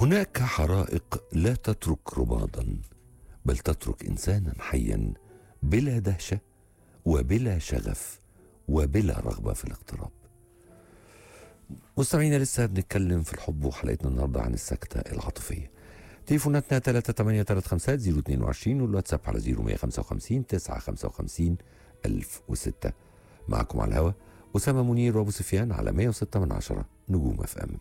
هناك حرائق لا تترك رمادا بل تترك انسانا حيا بلا دهشه وبلا شغف وبلا رغبه في الاقتراب. مستمعينا لسه بنتكلم في الحب وحلقتنا النهارده عن السكته العاطفيه. تليفوناتنا 3835 022 والواتساب على 0155 955 1006 معكم على الهوا أسامة منير وأبو سفيان على 106 من عشرة نجوم اف ام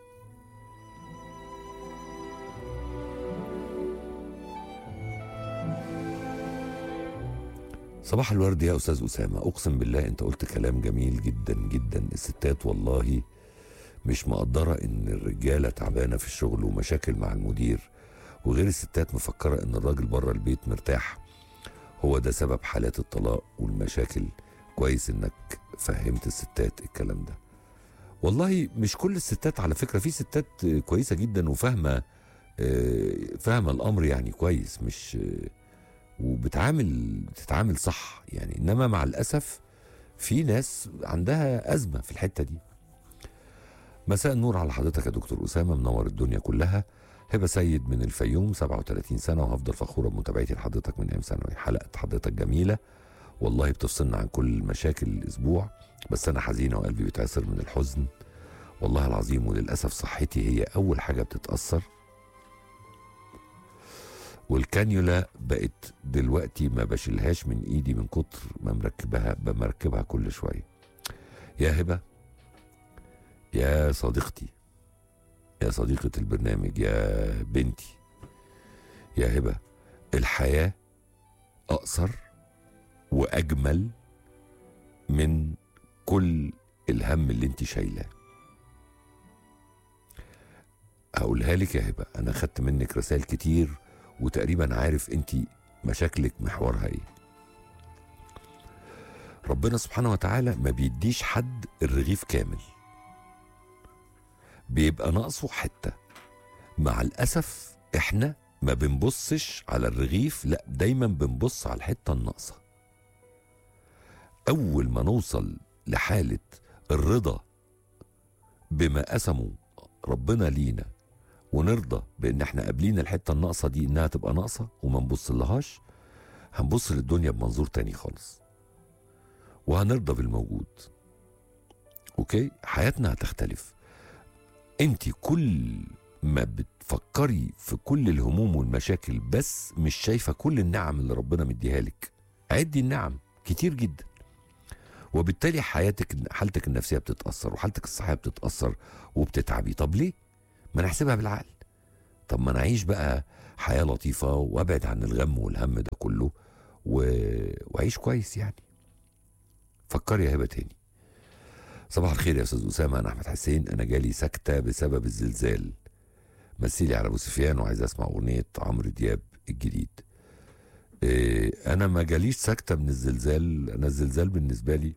صباح الورد يا أستاذ أسامة أقسم بالله أنت قلت كلام جميل جدا جدا الستات والله مش مقدرة إن الرجالة تعبانة في الشغل ومشاكل مع المدير وغير الستات مفكرة إن الراجل بره البيت مرتاح هو ده سبب حالات الطلاق والمشاكل كويس إنك فهمت الستات الكلام ده والله مش كل الستات على فكرة في ستات كويسة جدا وفاهمة آه، فاهمة الأمر يعني كويس مش آه، وبتعامل بتتعامل صح يعني إنما مع الأسف في ناس عندها أزمة في الحتة دي مساء النور على حضرتك يا دكتور أسامة منور الدنيا كلها هبة سيد من الفيوم 37 سنة وهفضل فخورة بمتابعتي لحضرتك من أيام ثانوي حلقة حضرتك جميلة والله بتفصلنا عن كل مشاكل الأسبوع بس أنا حزينة وقلبي بيتعصر من الحزن والله العظيم وللأسف صحتي هي أول حاجة بتتأثر والكانيولا بقت دلوقتي ما بشيلهاش من ايدي من كتر ما مركبها بمركبها كل شويه يا هبه يا صديقتي يا صديقة البرنامج يا بنتي يا هبة الحياة أقصر وأجمل من كل الهم اللي انت شايلاه هقولها لك يا هبة أنا خدت منك رسائل كتير وتقريبا عارف انت مشاكلك محورها ايه ربنا سبحانه وتعالى ما بيديش حد الرغيف كامل بيبقى ناقصه حته مع الاسف احنا ما بنبصش على الرغيف لا دايما بنبص على الحته الناقصه اول ما نوصل لحاله الرضا بما قسمه ربنا لينا ونرضى بان احنا قابلين الحته الناقصه دي انها تبقى ناقصه وما نبص لهاش هنبص للدنيا بمنظور تاني خالص وهنرضى بالموجود اوكي حياتنا هتختلف انت كل ما بتفكري في كل الهموم والمشاكل بس مش شايفه كل النعم اللي ربنا مديها لك عدي النعم كتير جدا وبالتالي حياتك حالتك النفسيه بتتاثر وحالتك الصحيه بتتاثر وبتتعبي طب ليه ما نحسبها بالعقل طب ما نعيش بقى حياه لطيفه وابعد عن الغم والهم ده كله و... واعيش كويس يعني فكري يا هبه تاني صباح الخير يا استاذ اسامه انا احمد حسين انا جالي سكته بسبب الزلزال مثلي على ابو سفيان وعايز اسمع اغنيه عمرو دياب الجديد إيه انا ما جاليش سكته من الزلزال انا الزلزال بالنسبه لي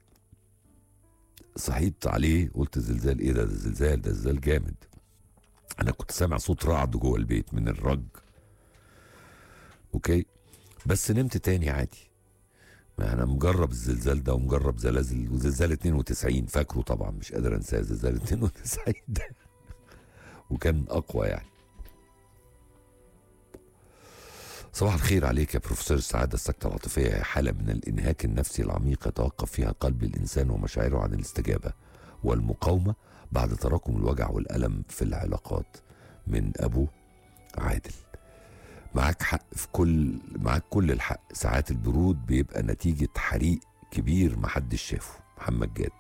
صحيت عليه قلت الزلزال ايه ده ده الزلزال ده زلزال جامد انا كنت سامع صوت رعد جوه البيت من الرج اوكي بس نمت تاني عادي ما انا مجرب الزلزال ده ومجرب زلازل وزلزال 92 فاكره طبعا مش قادر انساه زلزال 92 ده وكان اقوى يعني صباح الخير عليك يا بروفيسور السعاده السكته العاطفيه هي حاله من الانهاك النفسي العميق يتوقف فيها قلب الانسان ومشاعره عن الاستجابه والمقاومه بعد تراكم الوجع والالم في العلاقات من ابو عادل معاك حق في كل معاك كل الحق ساعات البرود بيبقى نتيجة حريق كبير محدش شافه محمد جاد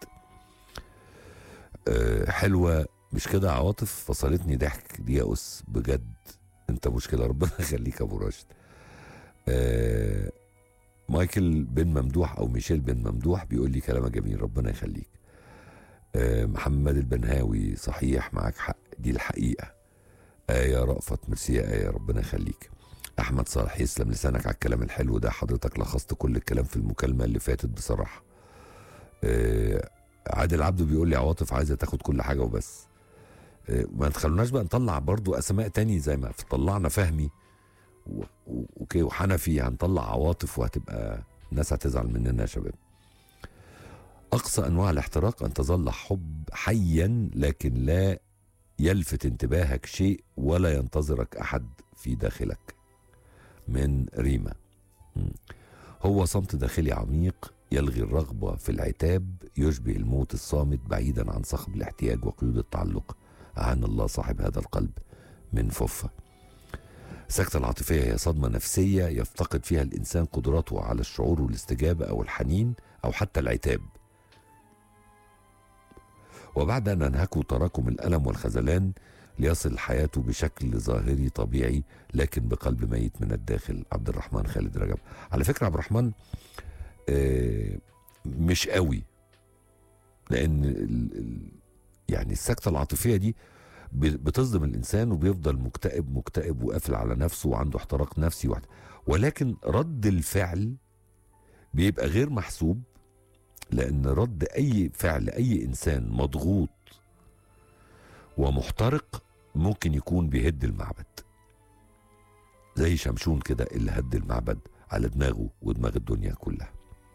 أه حلوة مش كده عواطف فصلتني ضحك دي يا أس بجد انت مشكلة ربنا يخليك يا ابو راشد أه مايكل بن ممدوح او ميشيل بن ممدوح بيقول لي كلام جميل ربنا يخليك أه محمد البنهاوي صحيح معاك حق دي الحقيقة آية رأفت ميرسي يا آية ربنا يخليك احمد صالح يسلم لسانك على الكلام الحلو ده حضرتك لخصت كل الكلام في المكالمه اللي فاتت بصراحه آه عادل عبده بيقول لي عواطف عايزه تاخد كل حاجه وبس آه ما تخلوناش بقى نطلع برضو اسماء تاني زي ما طلعنا فهمي و- و- اوكي وحنفي هنطلع عواطف وهتبقى الناس هتزعل مننا يا شباب اقصى انواع الاحتراق ان تظل حب حيا لكن لا يلفت انتباهك شيء ولا ينتظرك احد في داخلك من ريما مم. هو صمت داخلي عميق يلغي الرغبه في العتاب يشبه الموت الصامت بعيدا عن صخب الاحتياج وقيود التعلق عن الله صاحب هذا القلب من فوفا السكتة العاطفية هي صدمة نفسية يفتقد فيها الإنسان قدرته على الشعور والاستجابة أو الحنين أو حتى العتاب وبعد أن أنهكوا تراكم الألم والخذلان ليصل حياته بشكل ظاهري طبيعي لكن بقلب ميت من الداخل عبد الرحمن خالد رجب على فكرة عبد الرحمن آه، مش قوي لأن ال- ال- يعني السكتة العاطفية دي ب- بتصدم الانسان وبيفضل مكتئب مكتئب وقافل على نفسه وعنده احتراق نفسي واحد ولكن رد الفعل بيبقى غير محسوب لان رد اي فعل اي انسان مضغوط ومحترق ممكن يكون بيهد المعبد زي شمشون كده اللي هد المعبد على دماغه ودماغ الدنيا كلها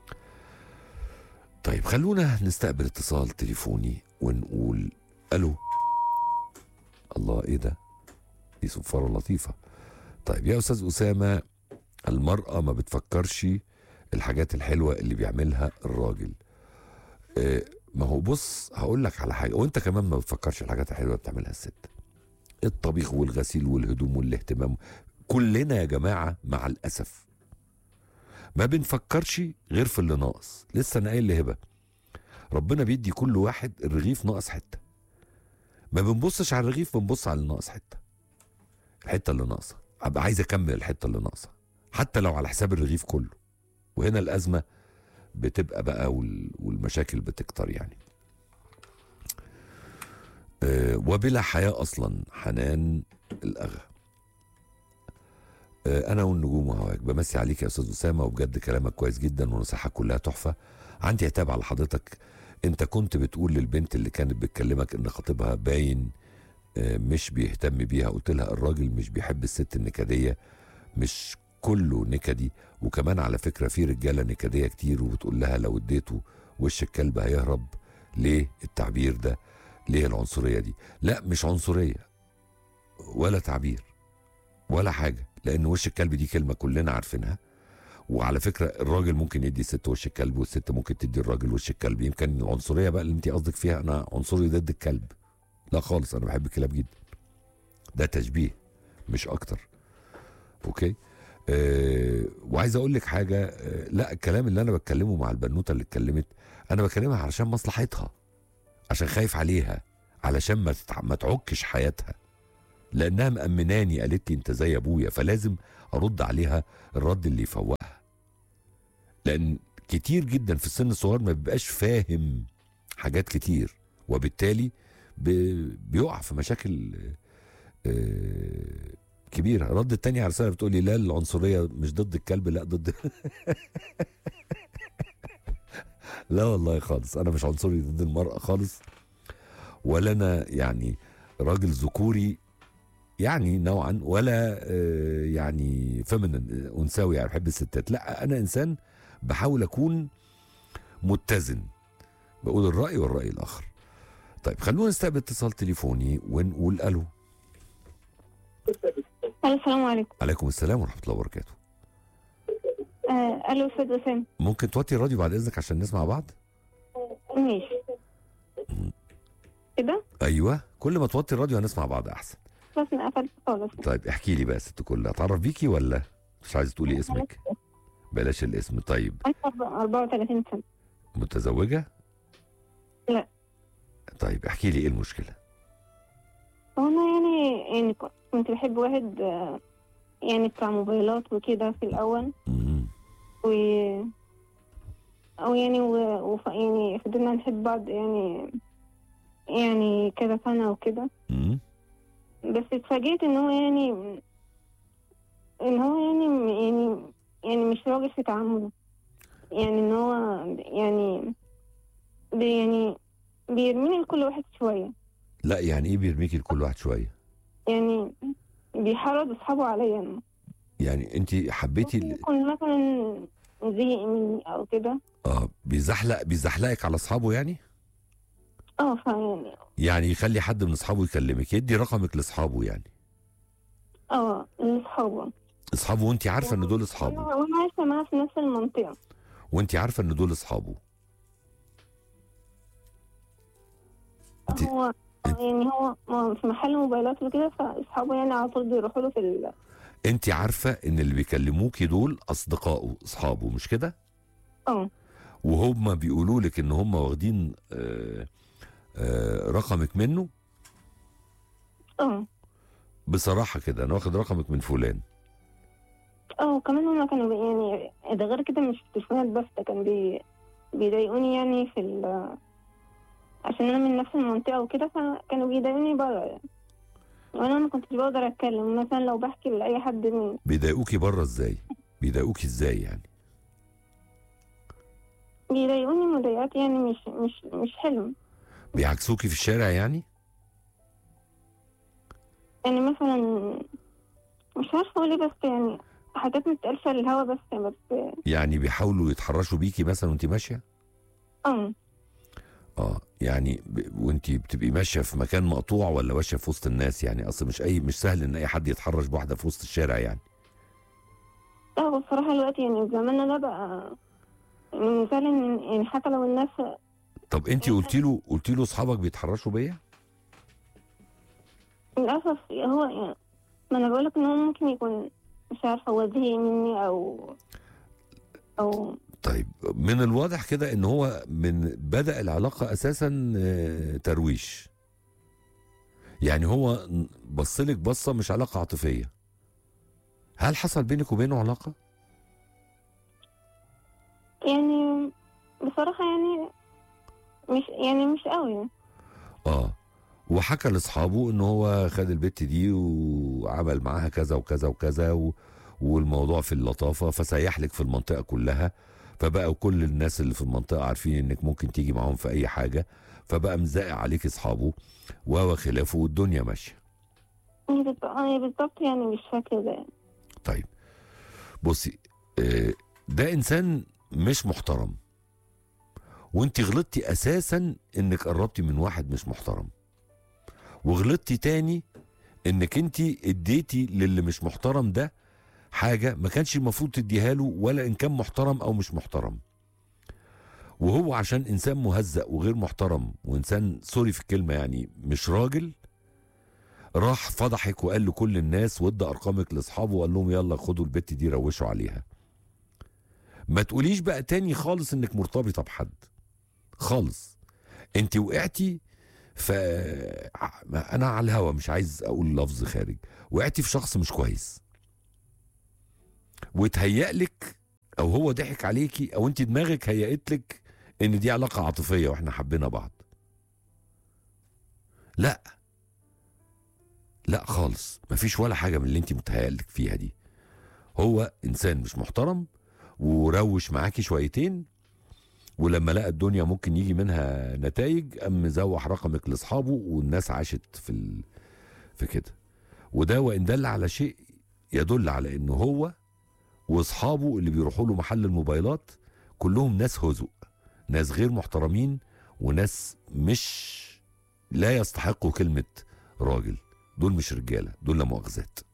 طيب خلونا نستقبل اتصال تليفوني ونقول الو الله ايه ده دي صفارة لطيفة طيب يا استاذ اسامة المرأة ما بتفكرش الحاجات الحلوة اللي بيعملها الراجل إيه ما هو بص هقول لك على حاجة وانت كمان ما بتفكرش الحاجات الحلوة اللي بتعملها الست الطبيخ والغسيل والهدوم والاهتمام كلنا يا جماعة مع الأسف ما بنفكرش غير في اللي ناقص لسه انا قايل لهبة ربنا بيدي كل واحد الرغيف ناقص حته ما بنبصش على الرغيف بنبص على اللي ناقص حته الحته اللي ناقصه ابقى عايز اكمل الحته اللي ناقصه حتى لو على حساب الرغيف كله وهنا الازمه بتبقى بقى وال- والمشاكل بتكتر يعني أه وبلا حياه اصلا حنان الاغا أه انا والنجوم وهواك بمسي عليك يا استاذ اسامه وبجد كلامك كويس جدا ونصيحتك كلها تحفه عندي عتاب على حضرتك انت كنت بتقول للبنت اللي كانت بتكلمك ان خطيبها باين آه، مش بيهتم بيها قلت لها الراجل مش بيحب الست النكديه مش كله نكدي وكمان على فكره في رجاله نكديه كتير وبتقول لها لو اديته وش الكلب هيهرب ليه التعبير ده ليه العنصريه دي لا مش عنصريه ولا تعبير ولا حاجه لان وش الكلب دي كلمه كلنا عارفينها وعلى فكره الراجل ممكن يدي الست وش الكلب والست ممكن تدي الراجل وش الكلب يمكن العنصريه بقى اللي انت قصدك فيها انا عنصري ضد الكلب لا خالص انا بحب الكلاب جدا ده تشبيه مش اكتر اوكي أه وعايز اقول لك حاجه أه لا الكلام اللي انا بتكلمه مع البنوته اللي اتكلمت انا بكلمها علشان مصلحتها عشان خايف عليها علشان ما تتع- ما تعكش حياتها لانها مأمناني قالت لي انت زي ابويا فلازم ارد عليها الرد اللي يفوقها لان كتير جدا في السن الصغير ما بيبقاش فاهم حاجات كتير وبالتالي ب- بيقع في مشاكل آه، كبيره رد التاني على رساله بتقول لي لا العنصريه مش ضد الكلب لا ضد لا والله خالص انا مش عنصري ضد المراه خالص ولا انا يعني راجل ذكوري يعني نوعا ولا آه، يعني فيمينين انثوي يعني بحب الستات لا انا انسان بحاول اكون متزن بقول الراي والراي الاخر طيب خلونا نستقبل اتصال تليفوني ونقول الو الو السلام عليكم عليكم السلام ورحمه الله وبركاته آه الو استاذ وسام ممكن توطي الراديو بعد اذنك عشان نسمع بعض ماشي كده ايوه كل ما توطي الراديو هنسمع بعض احسن بس انا قفلت خالص طيب احكي لي بقى يا ست كل اتعرف بيكي ولا مش عايزه تقولي اسمك بلاش الاسم طيب انا 34 سنه متزوجه لا. طيب احكي لي ايه المشكله وانا يعني يعني ك- كنت بحب واحد آه، يعني بتاع موبايلات وكده في الاول مم. و او يعني و... وف... يعني فضلنا نحب بعض يعني يعني كذا سنه وكده مم. بس اتفاجئت ان هو يعني ان هو يعني يعني يعني مش راجل في تعامله يعني ان هو يعني بي يعني بيرميني لكل واحد شوية لا يعني ايه بيرميكي لكل واحد شويه يعني بيحرض اصحابه عليا انا يعني انت حبيتي ال- يكون مثلا زهق مني او كده اه بيزحلق بيزحلقك على اصحابه يعني اه فيعني يعني يخلي حد من اصحابه يكلمك يدي رقمك لاصحابه يعني اه لاصحابه اصحابه وانت عارفه ان دول اصحابه وانا وأنا عايشه معاه في نفس المنطقه وانت عارفه ان دول اصحابه انت هو انت- يعني هو هو في محل موبايلات وكده فاصحابه يعني على طول بيروحوا له في ال... انت عارفه ان اللي بيكلموكي دول اصدقائه اصحابه مش كده اه وهم بيقولوا لك ان هم واخدين آه، آه، رقمك منه اه بصراحه كده انا واخد رقمك من فلان اه وكمان هما كانوا بي يعني ده غير كده مش في التليفونات بس ده كان بي بيضايقوني يعني في ال عشان انا من نفس المنطقة وكده فكانوا بيضايقوني بره يعني وانا ما كنتش بقدر اتكلم مثلا لو بحكي لاي حد من بيضايقوكي بره ازاي بيضايقوكي ازاي يعني بيضايقوني مضايقات يعني مش مش مش حلو بيعكسوكي في الشارع يعني يعني مثلا مش عارفة اقول ايه بس يعني حاجات متقالشة للهوا بس بس يعني بيحاولوا يتحرشوا بيكي مثلا وانت ماشيه اه اه يعني ب... وانت بتبقي ماشيه في مكان مقطوع ولا ماشيه في وسط الناس يعني اصل مش اي مش سهل ان اي حد يتحرش بواحده في وسط الشارع يعني لا هو بصراحة الوقت يعني زماننا ده بقى يعني مثال ان يعني حتى لو الناس طب انت قلت له قلت له اصحابك بيتحرشوا بيا للأسف هو يعني ما أنا بقولك إن هو ممكن يكون مش عارفة هو زهق مني أو أو طيب من الواضح كده ان هو من بدا العلاقه اساسا آه، ترويش يعني هو بصلك بصه مش علاقه عاطفيه هل حصل بينك وبينه علاقه يعني بصراحة يعني مش يعني مش قوي اه وحكى لاصحابه ان هو خد البت دي وعمل معاها كذا وكذا وكذا و... والموضوع في اللطافه فسيح لك في المنطقه كلها فبقى كل الناس اللي في المنطقه عارفين انك ممكن تيجي معاهم في اي حاجه فبقى مزاق عليك اصحابه وخلافه والدنيا ماشيه هي بت- هي بالظبط يعني بالشكل ده طيب بصي آه، ده انسان مش محترم وانت غلطتي اساسا انك قربتي من واحد مش محترم وغلطتي تاني انك انت اديتي للي مش محترم ده حاجة ما كانش المفروض تديها له ولا ان كان محترم او مش محترم وهو عشان انسان مهزأ وغير محترم وانسان سوري في الكلمة يعني مش راجل راح فضحك وقال لكل الناس وادى ارقامك لاصحابه وقال لهم يلا خدوا البت دي روشوا عليها ما تقوليش بقى تاني خالص انك مرتبطه بحد خالص انت وقعتي ف ما انا على الهوا مش عايز اقول لفظ خارج وقعتي في شخص مش كويس وتهيأ لك او هو ضحك عليكي او انت دماغك هيأت لك ان دي علاقه عاطفيه واحنا حبينا بعض لا لا خالص مفيش ولا حاجه من اللي انت متهيألك فيها دي هو انسان مش محترم وروش معاكي شويتين ولما لقى الدنيا ممكن يجي منها نتائج قام مزوح رقمك لاصحابه والناس عاشت في ال... في كده وده وان دل على شيء يدل على انه هو واصحابه اللي بيروحوا له محل الموبايلات كلهم ناس هزؤ ناس غير محترمين وناس مش لا يستحقوا كلمه راجل دول مش رجاله دول لا مؤاخذات